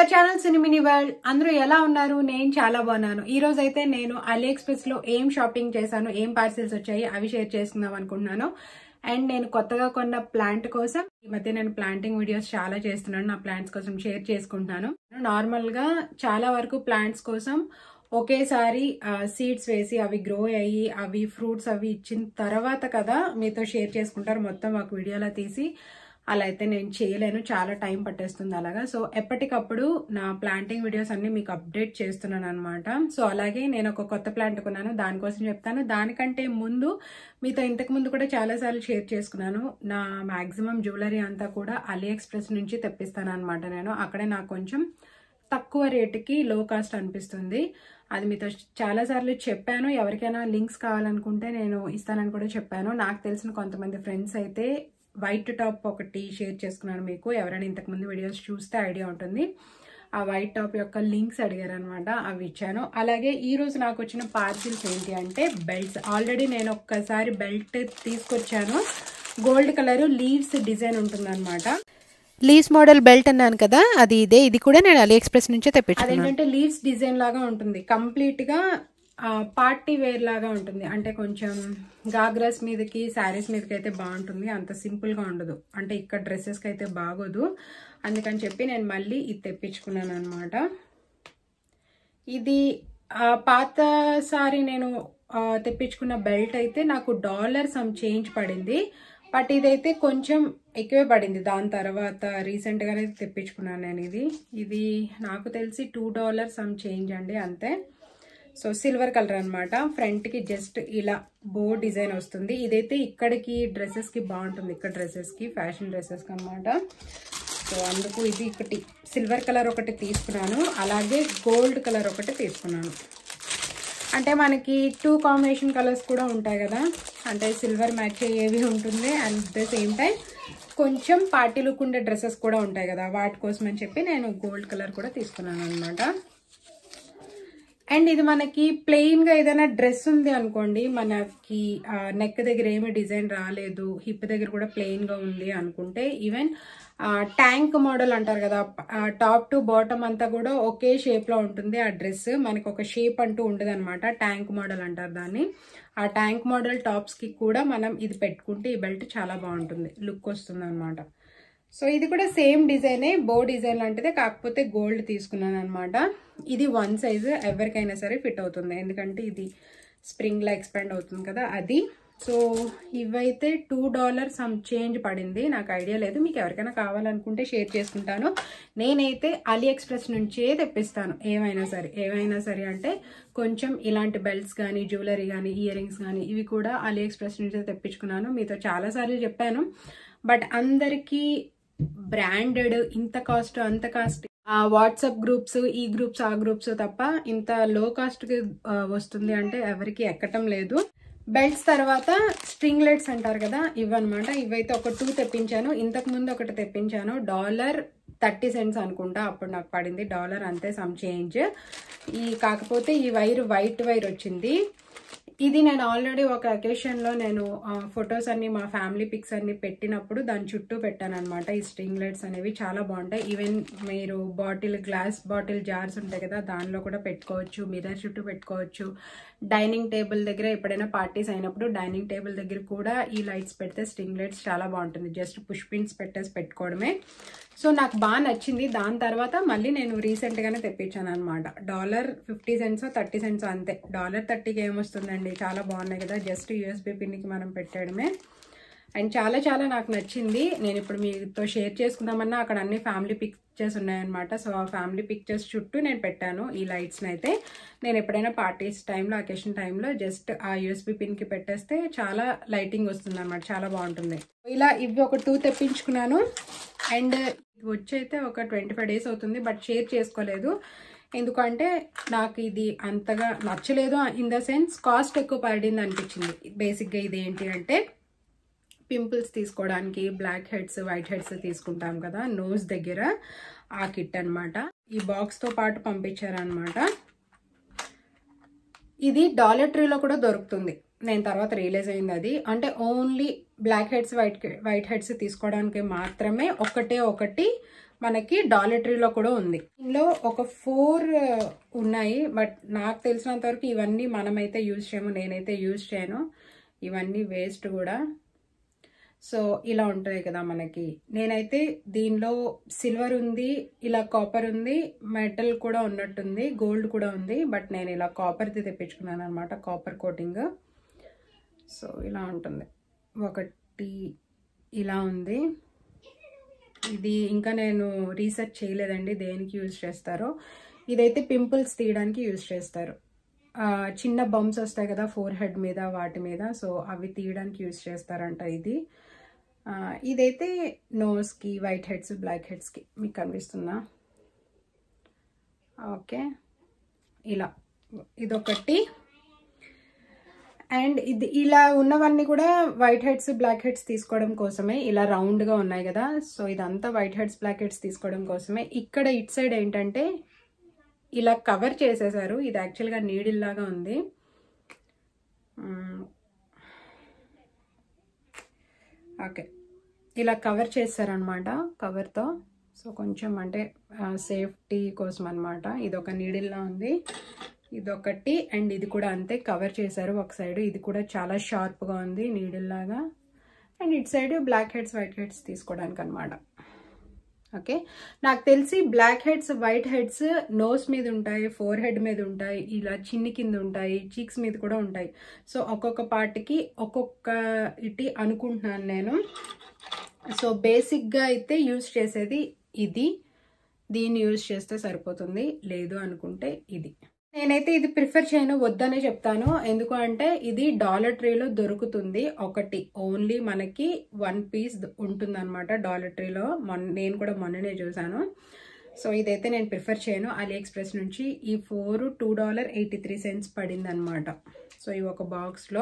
Channel సినిమిని world అందరూ ఎలా ఉన్నారు నేను చాలా బాగున్నాను ఈ రోజు అయితే నేను అలీ ఎక్స్ప్రెస్ లో ఏం షాపింగ్ చేశాను ఏం పార్సిల్స్ వచ్చాయి అవి షేర్ చేసుకుందాం అనుకుంటున్నాను అండ్ నేను కొత్తగా కొన్న ప్లాంట్ కోసం ఈ మధ్య నేను ప్లాంటింగ్ వీడియోస్ చాలా చేస్తున్నాను నా ప్లాంట్స్ కోసం షేర్ చేసుకుంటున్నాను నార్మల్ గా చాలా వరకు ప్లాంట్స్ కోసం ఒకేసారి సీడ్స్ వేసి అవి గ్రో అయ్యి అవి ఫ్రూట్స్ అవి ఇచ్చిన తర్వాత కదా మీతో షేర్ చేసుకుంటారు మొత్తం ఒక వీడియోలో తీసి అలా అయితే నేను చేయలేను చాలా టైం పట్టేస్తుంది అలాగా సో ఎప్పటికప్పుడు నా ప్లాంటింగ్ వీడియోస్ అన్ని మీకు అప్డేట్ చేస్తున్నాను అనమాట సో అలాగే నేను ఒక కొత్త ప్లాంట్ కొన్నాను దానికోసం చెప్తాను దానికంటే ముందు మీతో ఇంతకు ముందు కూడా చాలాసార్లు షేర్ చేసుకున్నాను నా మ్యాక్సిమం జ్యువెలరీ అంతా కూడా అలీ ఎక్స్ప్రెస్ నుంచి తెప్పిస్తాను అనమాట నేను అక్కడే నాకు కొంచెం తక్కువ రేటుకి లో కాస్ట్ అనిపిస్తుంది అది మీతో చాలాసార్లు చెప్పాను ఎవరికైనా లింక్స్ కావాలనుకుంటే నేను ఇస్తానని కూడా చెప్పాను నాకు తెలిసిన కొంతమంది ఫ్రెండ్స్ అయితే వైట్ టాప్ ఒకటి షేర్ చేసుకున్నాను మీకు ఎవరైనా ఇంతకుముందు వీడియోస్ చూస్తే ఐడియా ఉంటుంది ఆ వైట్ టాప్ యొక్క లింక్స్ అడిగారు అనమాట అవి ఇచ్చాను అలాగే ఈ రోజు నాకు వచ్చిన పార్సిల్స్ ఏంటి అంటే బెల్ట్స్ ఆల్రెడీ నేను ఒక్కసారి బెల్ట్ తీసుకొచ్చాను గోల్డ్ కలర్ లీవ్స్ డిజైన్ ఉంటుందన్నమాట లీవ్స్ మోడల్ బెల్ట్ అన్నాను కదా అది ఇదే ఇది కూడా నేను అలీ ఎక్స్ప్రెస్ నుంచే తెప్పించుకున్నాను అదేంటంటే లీవ్స్ డిజైన్ లాగా ఉంటుంది కంప్లీట్ గా పార్టీ వేర్ లాగా ఉంటుంది అంటే కొంచెం గాగ్రాస్ మీదకి శారీస్ మీదకి అయితే బాగుంటుంది అంత సింపుల్ గా ఉండదు అంటే ఇక్కడ డ్రెస్సెస్కి అయితే బాగోదు అందుకని చెప్పి నేను మళ్ళీ ఇది తెప్పించుకున్నాను అనమాట ఇది పాత సారీ నేను తెప్పించుకున్న బెల్ట్ అయితే నాకు డాలర్ సమ్ చేంజ్ పడింది బట్ ఇదైతే కొంచెం ఎక్కువే పడింది దాని తర్వాత రీసెంట్గానే తెప్పించుకున్నాను నేను ఇది ఇది నాకు తెలిసి టూ డాలర్ సమ్ చేంజ్ అండి అంతే సో సిల్వర్ కలర్ అనమాట ఫ్రంట్కి జస్ట్ ఇలా బో డిజైన్ వస్తుంది ఇదైతే ఇక్కడికి డ్రెస్సెస్కి బాగుంటుంది ఇక్కడ డ్రెస్సెస్కి ఫ్యాషన్ డ్రెస్సెస్కి అనమాట సో అందుకు ఇది ఒకటి సిల్వర్ కలర్ ఒకటి తీసుకున్నాను అలాగే గోల్డ్ కలర్ ఒకటి తీసుకున్నాను అంటే మనకి టూ కాంబినేషన్ కలర్స్ కూడా ఉంటాయి కదా అంటే సిల్వర్ మ్యాచ్ అయ్యేవి ఉంటుంది అండ్ ద సేమ్ టైం కొంచెం పార్టీ లుక్ ఉండే డ్రెస్సెస్ కూడా ఉంటాయి కదా వాటి కోసం అని చెప్పి నేను గోల్డ్ కలర్ కూడా తీసుకున్నాను అనమాట అండ్ ఇది మనకి ప్లెయిన్ గా ఏదైనా డ్రెస్ ఉంది అనుకోండి మనకి నెక్ దగ్గర ఏమి డిజైన్ రాలేదు హిప్ దగ్గర కూడా ప్లెయిన్ గా ఉంది అనుకుంటే ఈవెన్ ట్యాంక్ మోడల్ అంటారు కదా టాప్ టు బాటమ్ అంతా కూడా ఒకే షేప్ లో ఉంటుంది ఆ డ్రెస్ మనకి ఒక షేప్ అంటూ ఉండదు అనమాట ట్యాంక్ మోడల్ అంటారు దాన్ని ఆ ట్యాంక్ మోడల్ టాప్స్ కి కూడా మనం ఇది పెట్టుకుంటే ఈ బెల్ట్ చాలా బాగుంటుంది లుక్ వస్తుంది అనమాట సో ఇది కూడా సేమ్ డిజైనే బో డిజైన్ లాంటిదే కాకపోతే గోల్డ్ తీసుకున్నాను అనమాట ఇది వన్ సైజు ఎవరికైనా సరే ఫిట్ అవుతుంది ఎందుకంటే ఇది స్ప్రింగ్లా ఎక్స్పాండ్ అవుతుంది కదా అది సో ఇవైతే టూ డాలర్ సమ్ చేంజ్ పడింది నాకు ఐడియా లేదు మీకు ఎవరికైనా కావాలనుకుంటే షేర్ చేసుకుంటాను నేనైతే అలీ ఎక్స్ప్రెస్ నుంచే తెప్పిస్తాను ఏమైనా సరే ఏమైనా సరే అంటే కొంచెం ఇలాంటి బెల్ట్స్ కానీ జ్యువెలరీ కానీ ఇయర్ రింగ్స్ కానీ ఇవి కూడా అలీ ఎక్స్ప్రెస్ నుంచే తెప్పించుకున్నాను మీతో చాలాసార్లు చెప్పాను బట్ అందరికీ బ్రాండెడ్ ఇంత కాస్ట్ అంత కాస్ట్ వాట్సాప్ గ్రూప్స్ ఈ గ్రూప్స్ ఆ గ్రూప్స్ తప్ప ఇంత లో కాస్ట్కి వస్తుంది అంటే ఎవరికి ఎక్కటం లేదు బెల్ట్స్ తర్వాత స్ట్రింగ్లెట్స్ అంటారు కదా ఇవన్నమాట ఇవైతే ఒక టూ తెప్పించాను ఇంతకు ముందు ఒకటి తెప్పించాను డాలర్ థర్టీ సెంట్స్ అనుకుంటా అప్పుడు నాకు పడింది డాలర్ అంతే సమ్ చేంజ్ ఈ కాకపోతే ఈ వైర్ వైట్ వైర్ వచ్చింది ఇది నేను ఆల్రెడీ ఒక అకేషన్లో నేను ఫొటోస్ అన్ని మా ఫ్యామిలీ పిక్స్ అన్ని పెట్టినప్పుడు దాని చుట్టూ పెట్టాను అనమాట ఈ స్ట్రింగ్లెట్స్ అనేవి చాలా బాగుంటాయి ఈవెన్ మీరు బాటిల్ గ్లాస్ బాటిల్ జార్స్ ఉంటాయి కదా దానిలో కూడా పెట్టుకోవచ్చు మిర్రర్ చుట్టూ పెట్టుకోవచ్చు డైనింగ్ టేబుల్ దగ్గర ఎప్పుడైనా పార్టీస్ అయినప్పుడు డైనింగ్ టేబుల్ దగ్గర కూడా ఈ లైట్స్ పెడితే స్ట్రింగ్లెట్స్ చాలా బాగుంటుంది జస్ట్ పుష్ పిన్స్ పెట్టేసి పెట్టుకోవడమే సో నాకు బాగా నచ్చింది దాని తర్వాత మళ్ళీ నేను రీసెంట్గానే తెప్పించాను అనమాట dollar fifty cents thirty cents అంతే డాలర్ థర్టీకి ఏమొస్తుందండి చాలా బాగున్నాయి కదా జస్ట్ యూఎస్బీ పిన్కి మనం పెట్టడమే అండ్ చాలా చాలా నాకు నచ్చింది నేను ఇప్పుడు మీతో షేర్ చేసుకుందామన్నా అక్కడ అన్ని ఫ్యామిలీ పిక్చర్స్ ఉన్నాయన్నమాట సో ఆ ఫ్యామిలీ పిక్చర్స్ చుట్టూ నేను పెట్టాను ఈ లైట్స్ని అయితే నేను ఎప్పుడైనా పార్టీస్ టైంలో అకేషన్ టైంలో జస్ట్ ఆ యూఎస్బీ పిన్కి పెట్టేస్తే చాలా లైటింగ్ వస్తుంది అనమాట చాలా బాగుంటుంది ఇలా ఇవి ఒక టూ తెప్పించుకున్నాను అండ్ వచ్చి అయితే ఒక ట్వంటీ ఫైవ్ డేస్ అవుతుంది బట్ షేర్ చేసుకోలేదు ఎందుకంటే నాకు ఇది అంతగా నచ్చలేదు ఇన్ ద సెన్స్ కాస్ట్ ఎక్కువ పడింది అనిపించింది బేసిక్గా ఇది ఏంటి అంటే పింపుల్స్ తీసుకోవడానికి బ్లాక్ హెడ్స్ వైట్ హెడ్స్ తీసుకుంటాం కదా నోస్ దగ్గర ఆ కిట్ అనమాట ఈ బాక్స్తో పాటు పంపించారనమాట ఇది డాలర్ ట్రీలో కూడా దొరుకుతుంది నేను తర్వాత రియలైజ్ అయింది అది అంటే only black heads white white heads తీసుకోవడానికి మాత్రమే ఒకటే ఒకటి మనకి డాలటరీలో కూడా ఉంది ఇందులో ఒక ఫోర్ ఉన్నాయి బట్ నాకు తెలిసినంత వరకు ఇవన్నీ మనమైతే యూజ్ చేయము నేనైతే యూజ్ చేయను ఇవన్నీ వేస్ట్ కూడా సో ఇలా ఉంటాయి కదా మనకి నేనైతే దీనిలో సిల్వర్ ఉంది ఇలా కాపర్ ఉంది మెటల్ కూడా ఉన్నట్టుంది గోల్డ్ కూడా ఉంది బట్ నేను ఇలా కాపర్ది తెప్పించుకున్నాను అనమాట కాపర్ కోటింగ్ సో ఇలా ఉంటుంది ఒకటి ఇలా ఉంది ఇది ఇంకా నేను రీసెర్చ్ చేయలేదండి దేనికి యూజ్ చేస్తారో ఇదైతే పింపుల్స్ తీయడానికి యూజ్ చేస్తారు ఆ, చిన్న బంప్స్ వస్తాయి కదా ఫోర్ హెడ్ మీద వాటి మీద సో అవి తీయడానికి యూజ్ చేస్తారంట ఇది ఆ, ఇదైతే నోస్కి వైట్ హెడ్స్ బ్లాక్ హెడ్స్కి మీకు కనిపిస్తుందా ఓకే ఇలా ఇదొకటి అండ్ ఇది ఇలా ఉన్నవన్నీ కూడా వైట్ హెడ్స్ బ్లాక్ హెడ్స్ తీసుకోవడం కోసమే ఇలా రౌండ్గా ఉన్నాయి కదా సో ఇదంతా వైట్ హెడ్స్ బ్లాక్ హెడ్స్ తీసుకోవడం కోసమే ఇక్కడ ఇట్ సైడ్ ఏంటంటే ఇలా కవర్ చేసేసారు ఇది యాక్చువల్గా నీడిల్ లాగా ఉంది మ్మ్. ఓకే ఇలా కవర్ చేస్తారనమాట కవర్తో సో కొంచెం అంటే సేఫ్టీ కోసం అనమాట ఇది ఒక నీడిల్లా ఉంది ఇదొకటి అండ్ ఇది కూడా అంతే కవర్ చేశారు ఒక సైడ్ ఇది కూడా చాలా షార్ప్గా ఉంది నీడిల్ లాగా అండ్ ఇటు side black heads white heads తీసుకోవడానికి అనమాట ఓకే నాకు తెలిసి black heads white heads nose మీద ఉంటాయి ఫోర్ హెడ్ మీద ఉంటాయి ఇలా చిన్ని కింద ఉంటాయి చీక్స్ మీద కూడా ఉంటాయి సో ఒక్కొక్క పార్ట్కి ఒక్కొక్క ఇటి అనుకుంటున్నాను నేను సో బేసిక్గా అయితే యూజ్ చేసేది ఇది దీన్ని యూజ్ చేస్తే సరిపోతుంది లేదు అనుకుంటే ఇది నేనైతే ఇది ప్రిఫర్ చేయను వద్దనే చెప్తాను ఎందుకు అంటే ఇది డాలర్ ట్రీలో దొరుకుతుంది ఒకటి ఓన్లీ మనకి వన్ పీస్ ఉంటుందన్నమాట డాలర్ ట్రీలో మొన్న నేను కూడా మొన్ననే చూసాను సో ఇదైతే నేను ప్రిఫర్ చేయను అలీ ఎక్స్ప్రెస్ నుంచి ఈ four two dollar eighty three cents పడింది అనమాట సో ఈ ఒక బాక్స్లో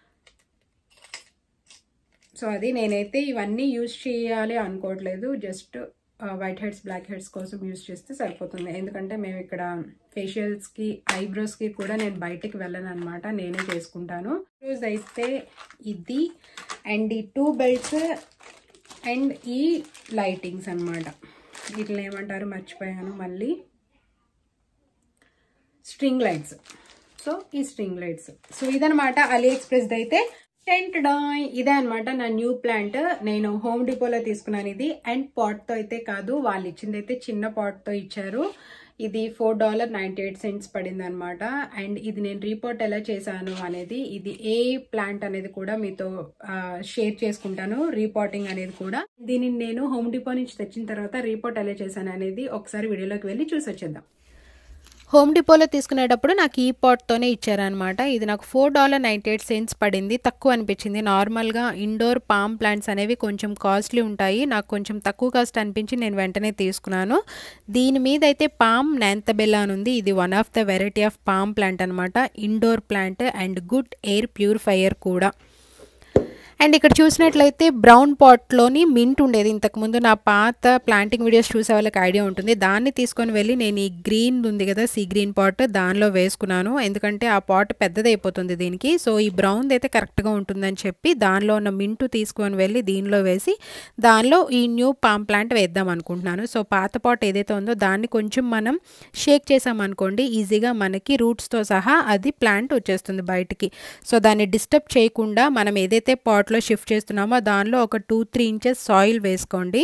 సో అది నేనైతే ఇవన్నీ యూజ్ చేయాలి అనుకోవట్లేదు just white heads black heads కోసం యూజ్ చేస్తే సరిపోతుంది ఎందుకంటే మేము ఇక్కడ ఫేషియల్స్కి ఐబ్రోస్కి కూడా నేను బయటికి వెళ్ళను అనమాట నేనే చేసుకుంటాను రోజు అయితే ఇది అండ్ ఈ టూ బెల్ట్స్ అండ్ ఈ లైటింగ్స్ అనమాట వీటిని ఏమంటారు మర్చిపోయాను మళ్ళీ స్ట్రింగ్ లైట్స్ సో ఈ స్ట్రింగ్ లైట్స్ సో ఇదనమాట అలీ ఎక్స్ప్రెస్ అయితే టెంట్ డాయ్ ఇదే అనమాట నా న్యూ ప్లాంట్ నేను హోమ్ డిపోలో తీసుకున్నాను ఇది అండ్ పాట్తో అయితే కాదు వాళ్ళు ఇచ్చింది అయితే చిన్న పాట్తో ఇచ్చారు ఇది four dollar ninety eight cents పడింది అనమాట అండ్ ఇది నేను రీపోర్ట్ ఎలా చేశాను అనేది ఇది ఏ ప్లాంట్ అనేది కూడా మీతో షేర్ చేసుకుంటాను రీపోర్టింగ్ అనేది కూడా దీనిని నేను హోమ్ డిపో నుంచి తెచ్చిన తర్వాత రీపోర్ట్ ఎలా చేశాను అనేది ఒకసారి వీడియోలోకి వెళ్ళి చూసి వచ్చేద్దాం హోమ్ డిపోలో తీసుకునేటప్పుడు నాకు ఈ పాట్తోనే ఇచ్చారనమాట ఇది నాకు four dollar ninety eight cents పడింది తక్కువ అనిపించింది నార్మల్గా ఇండోర్ పామ్ ప్లాంట్స్ అనేవి కొంచెం కాస్ట్లీ ఉంటాయి నాకు కొంచెం తక్కువ కాస్ట్ అనిపించి నేను వెంటనే తీసుకున్నాను దీని మీద అయితే పామ్ నాంతబెల్లా అని ఉంది ఇది one of the variety of palm plant అనమాట indoor plant and good air purifier కూడా అండ్ ఇక్కడ చూసినట్లయితే బ్రౌన్ పాట్లోని మింట్ ఉండేది ఇంతకుముందు నా పాత ప్లాంటింగ్ వీడియోస్ చూసే వాళ్ళకి ఐడియా ఉంటుంది దాన్ని తీసుకొని వెళ్ళి నేను ఈ గ్రీన్ ఉంది కదా సీ గ్రీన్ పాట్ దానిలో వేసుకున్నాను ఎందుకంటే ఆ పాట్ పెద్దదైపోతుంది దీనికి సో ఈ బ్రౌన్ అయితే కరెక్ట్గా ఉంటుందని చెప్పి దానిలో ఉన్న మింటు తీసుకొని వెళ్ళి దీనిలో వేసి దానిలో ఈ న్యూ పామ్ ప్లాంట్ వేద్దాం అనుకుంటున్నాను సో పాత పాట్ ఏదైతే ఉందో దాన్ని కొంచెం మనం షేక్ చేసామనుకోండి ఈజీగా మనకి రూట్స్తో సహా అది ప్లాంట్ వచ్చేస్తుంది బయటికి సో దాన్ని డిస్టర్బ్ చేయకుండా మనం ఏదైతే పాట్లో షిఫ్ట్ చేస్తున్నామో దానిలో ఒక టూ త్రీ ఇంచెస్ సాయిల్ వేసుకోండి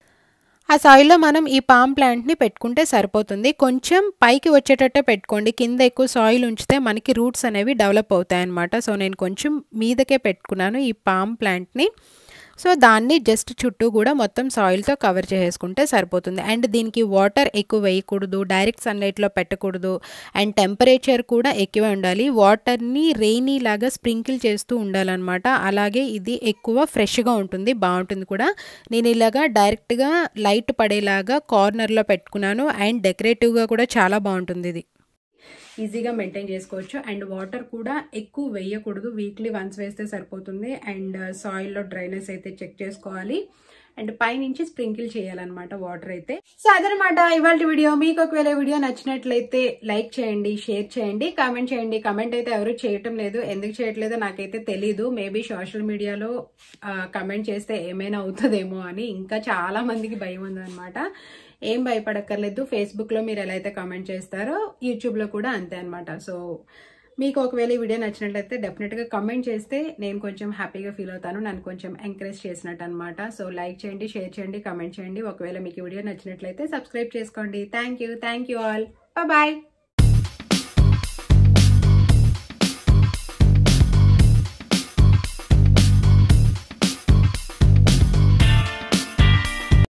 ఆ సాయిల్లో మనం ఈ పామ్ ప్లాంట్ని పెట్టుకుంటే సరిపోతుంది కొంచెం పైకి వచ్చేటట్టే పెట్టుకోండి కింద ఎక్కువ సాయిల్ ఉంచితే మనకి రూట్స్ అనేవి డెవలప్ అవుతాయి అన్నమాట సో నేను కొంచెం మీదకే పెట్టుకున్నాను ఈ పామ్ ప్లాంట్ని సో దాన్ని జస్ట్ చుట్టూ కూడా మొత్తం సాయిల్తో కవర్ చేసుకుంటే సరిపోతుంది అండ్ దీనికి వాటర్ ఎక్కువ వేయకూడదు డైరెక్ట్ సన్లైట్లో పెట్టకూడదు అండ్ టెంపరేచర్ కూడా ఎక్కువ ఉండాలి వాటర్ని రెయినీ లాగా స్ప్రింకిల్ చేస్తూ ఉండాలన్నమాట అలాగే ఇది ఎక్కువ ఫ్రెష్గా ఉంటుంది బాగుంటుంది కూడా నేను ఇలాగా డైరెక్ట్గా లైట్ పడేలాగా కార్నర్లో పెట్టుకున్నాను అండ్ డెకరేటివ్గా కూడా చాలా బాగుంటుంది ఇది ఈజీగా మెయింటైన్ చేసుకోవచ్చు అండ్ వాటర్ కూడా ఎక్కువ వేయకూడదు వీక్లీ వన్స్ వేస్తే సరిపోతుంది అండ్ సాయిల్లో డ్రైనెస్ అయితే చెక్ చేసుకోవాలి అండ్ పైనుంచి స్ప్రింకిల్ చేయాలన్నమాట వాటర్ అయితే సో అదనమాట ఇవాళ వీడియో మీకు ఒకవేళ వీడియో నచ్చినట్లయితే లైక్ చేయండి షేర్ చేయండి కామెంట్ చేయండి కామెంట్ అయితే ఎవరు చేయటం లేదు ఎందుకు చేయట్లేదో నాకైతే తెలీదు మేబీ సోషల్ మీడియాలో కమెంట్ చేస్తే ఏమైనా అవుతుందేమో అని ఇంకా చాలా మందికి భయం ఉందన్నమాట ఏం భయపడక్కర్లేదు ఫేస్బుక్లో మీరు ఎలా అయితే కామెంట్ చేస్తారో యూట్యూబ్లో కూడా అంతే అనమాట సో మీకు ఒకవేళ ఈ వీడియో నచ్చినట్లయితే డెఫినెట్గా కమెంట్ చేస్తే నేను కొంచెం హ్యాపీగా ఫీల్ అవుతాను నన్ను కొంచెం ఎంకరేజ్ చేసినట్టు అనమాట సో లైక్ చేయండి షేర్ చేయండి కమెంట్ చేయండి ఒకవేళ మీకు ఈ వీడియో నచ్చినట్లయితే సబ్స్క్రైబ్ చేసుకోండి thank you thank you all bye